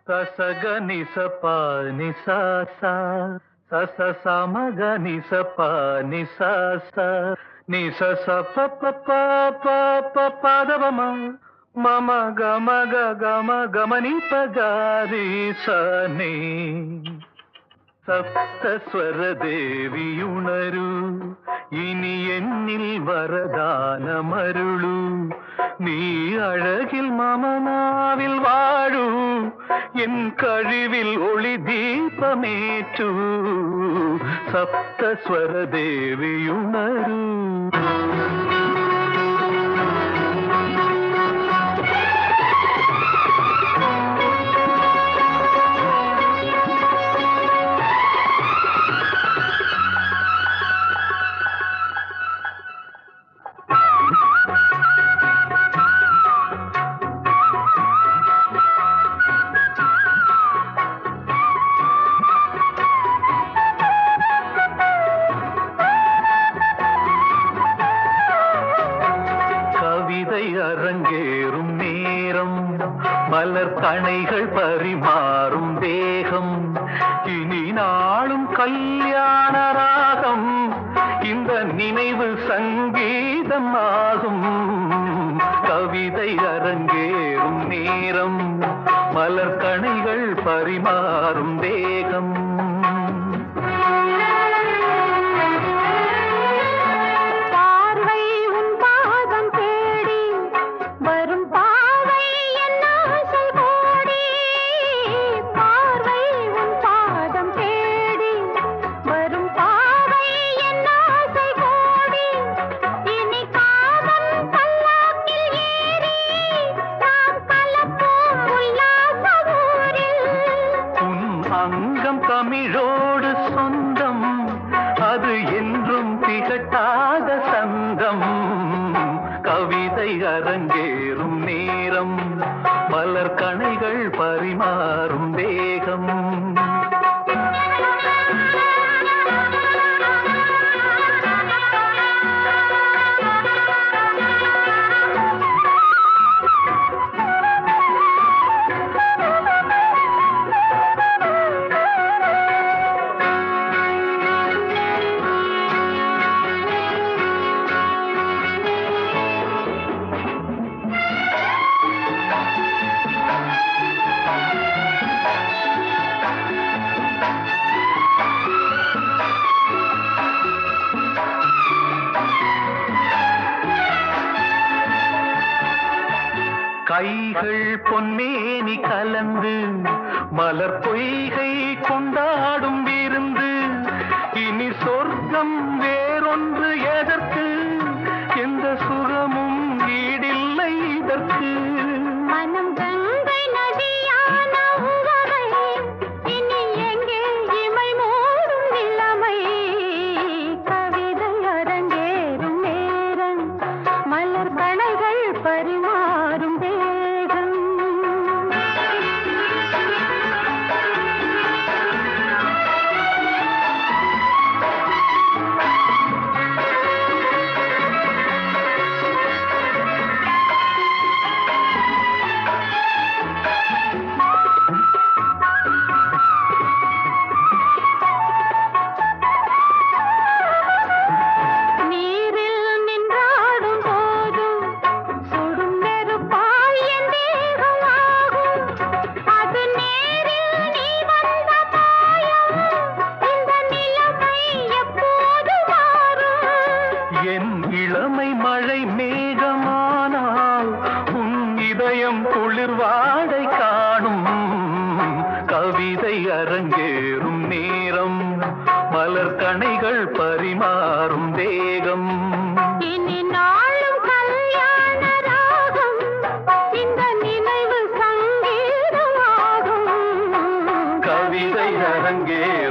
ససగ నిస పాని సాస సస సమగ నిస పాని సాస నిస స ప ప ప ప ప పదవమ మమ గమ గ గమ గమని పగారి సని സപ്തസ്വരദേവിയുണരൂ ഇനി എന്നിൽ വരദാനമരുളൂ നീ അഴകിൽ മമനാവിൽ വാഴൂ എൻ കഴിവിൽ ഒളി ദീപമേറ്റൂ സപ്തസ്വരദേവിയുണരൂ கவிதை அரங்கேறும் நேரம் மலர் கணைகள் பரிமாறும் தேகம் இனி நாளும் கல்யாண ராகம் இந்த நினைவு சங்கீதம் ஆகும் கவிதை அரங்கேறும் நேரம் மலர் கணைகள் பரிமாறும் தேகம் பார்வை உன் பாதம் தேடி வரும் பாவை என் ஆசை கோடி பார்வை உன் பாதம் தேடி வரும் பாவை என் ஆசை கோடி இனி காதல் பல்லாக்கில் ஏறி நாம் கலப்போம் உல்லாச ஊரில் உன் அங்கம் தமிழோடு சொந்தம் அது என்றும் திகட்டாத சந்தம் கவிதை அரங்கேறும் நேரம் மலர் கணைகள் பரிமாறும் தேகம் கைகள் பொன்மேனி கலந்து மலர் பொய்கை கொண்டாடும் விருந்து இனி சொர்க்கம் வேறொன்று எதற்கு எந்த சுகமும் ஈடில்லை இதற்கு மனம் கங்கை நதியான உவமை இனி எங்கே இமை மூடும் நிலைமை கவிதை அரங்கேறும் நேரம் மலர் கணைகள் பரிமாறும் வேகம் நீரில் நின்றாடும் போதும் சுடும் நெருப்பாய் என் தேகமாகும் அது நேரில் நீ வந்த மாயம் இந்த நிலைமை எப்போது மாறும் என் இளமை மழை மேகமானால் உன் இதயம் குளிர்வாடை காணும் கவிதை அரங்கேறும் நேரம் மலர் கணைகள் பரிமாறும் தேகம் இனி நாளும் கல்யாண ராகம் இந்த நினைவு சங்கீதமாகும் கவிதை அரங்கே